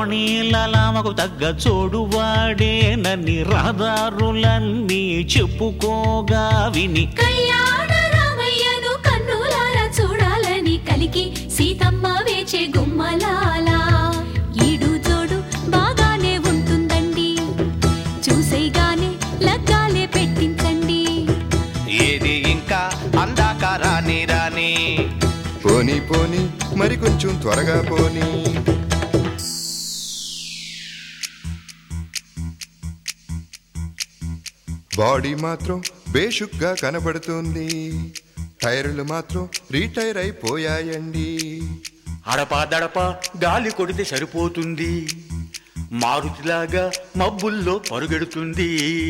రమణీలలామకు తగ్గ చోడువాడేనని రహదారులన్నీ చెప్పుకోగా విని కళ్యాణ రామయ్యను కన్నులారా చూడాలని కలికి సీతమ్మ వేచే గుమ్మలాల ఈడు జోడు బాగానే ఉంటుందండి చూసేగానే లగ్గాలే పెట్టించండి ఏది ఇంకా అందాక రాని రాని పోనీ పోనీ మరి కొంచెం త్వరగా పోనీ బాడీ మాత్రం బేషుగ్గా కనబడుతుంది టైర్లు మాత్రం రీటైర్ అయిపోయాయండి అడపా దడప గాలి కొడితే సరిపోతుంది మారుతిలాగా మబ్బుల్లో పరుగెడుతుంది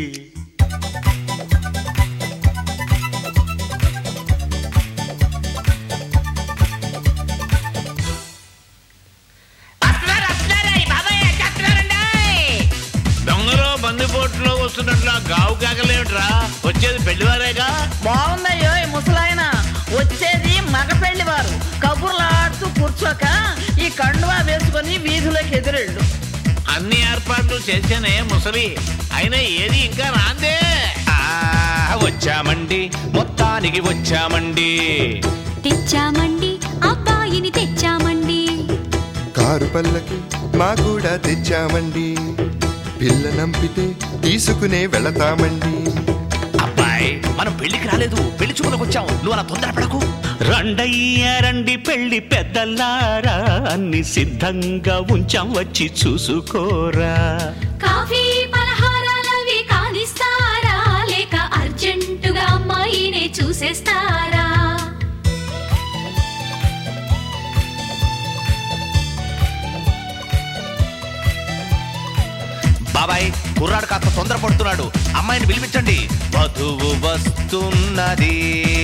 దొంగలో బందిపోట్లో వస్తున్నట్లు గావు కాకలేమిట్రా వచ్చేది పెళ్లివారేగా బాగుందయ్యో ఈ ముసలాయన వచ్చేది మగ పెళ్లి వారు కబుర్లాడుతూ కూర్చోక ఈ కండువా వేసుకొని వీధిలోకి ఎదురెళ్ళు అన్ని ఏర్పాట్లు చేసేనే ముసలి అయినా ఏది ఇంకా రాందే ఆ, వచ్చామండి మొత్తానికి వచ్చామండి తెచ్చామండి అబ్బాయిని తెచ్చామండి కారు పల్లకి మా కూడా తెచ్చామండి పిల్ల నంపితే తీసుకునే వెళతామండి అబ్బాయి మనం పెళ్లికి రాలేదు పెళ్లి చూపులకు వచ్చాం నువ్వు అలా తొందరపడకు రండయ్య రండి పెళ్లి పెద్దలారా అన్ని సిద్ధంగా ఉంచాం వచ్చి చూసుకోరా కాఫీ పలహారాలవి కానిస్తారా లేక అర్జెంటుగా అమ్మాయినే చూసేస్తారా బాబాయ్ కుర్రాడు కాస్త తొందరపడుతున్నాడు అమ్మాయిని పిలిపించండి వధువు వస్తున్నది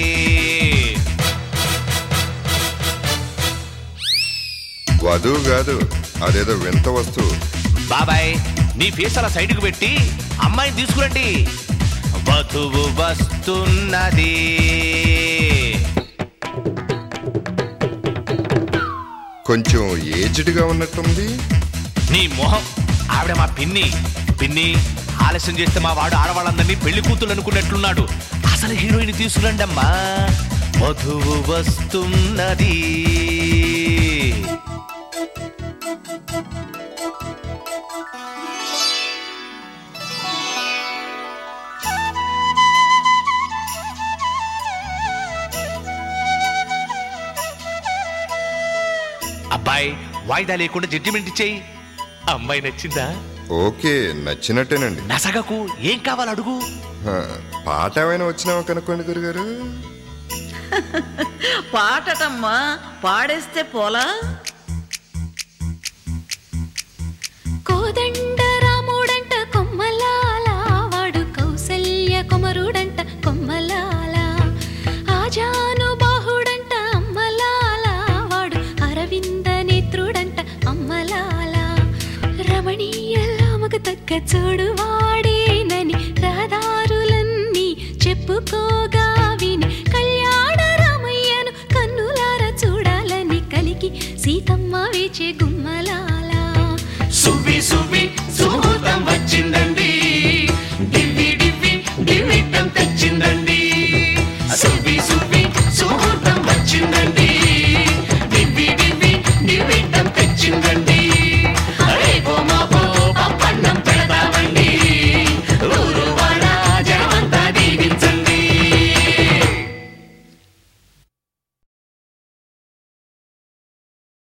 వధువు కాదు అదేదో వింత వస్తువు బాబాయ్ నీ ఫేస్ అలా సైడ్కి పెట్టి అమ్మాయిని తీసుకురండి వధువు వస్తున్నది కొంచెం ఏజ్డ్గా ఉన్నట్టుంది నీ మొహం ఆవిడ మా పిన్ని పిన్ని ఆలస్యం చేస్తే మా వాడు ఆడవాళ్ళందరినీ పెళ్లి కూతురు అనుకున్నట్లున్నాడు అసలు హీరోయిన్ తీసుకురండి అమ్మా వధువు వస్తున్నది అబ్బాయి వాయిదా లేకుండా జడ్జిమెంట్ ఇచ్చేయి అమ్మాయి నచ్చిందా ఓకే నచ్చినట్టేనండి నసగకు ఏం కావాలి అడుగు హ, పాట ఏమైనా వచ్చినావా కనుక్కోండి గురుగారు పాటటమ్మా పాడేస్తే పోలా కోదండ రాముడంట కొమ్మలాల వాడు కౌసల్య కుమరుడంట కొమ్మలాల ఆజాను బాహుడంట అమ్మలాల వాడు అరవింద నేత్రుడంట అమ్మలాల రమణీయ రామకు తగ్గ చూడు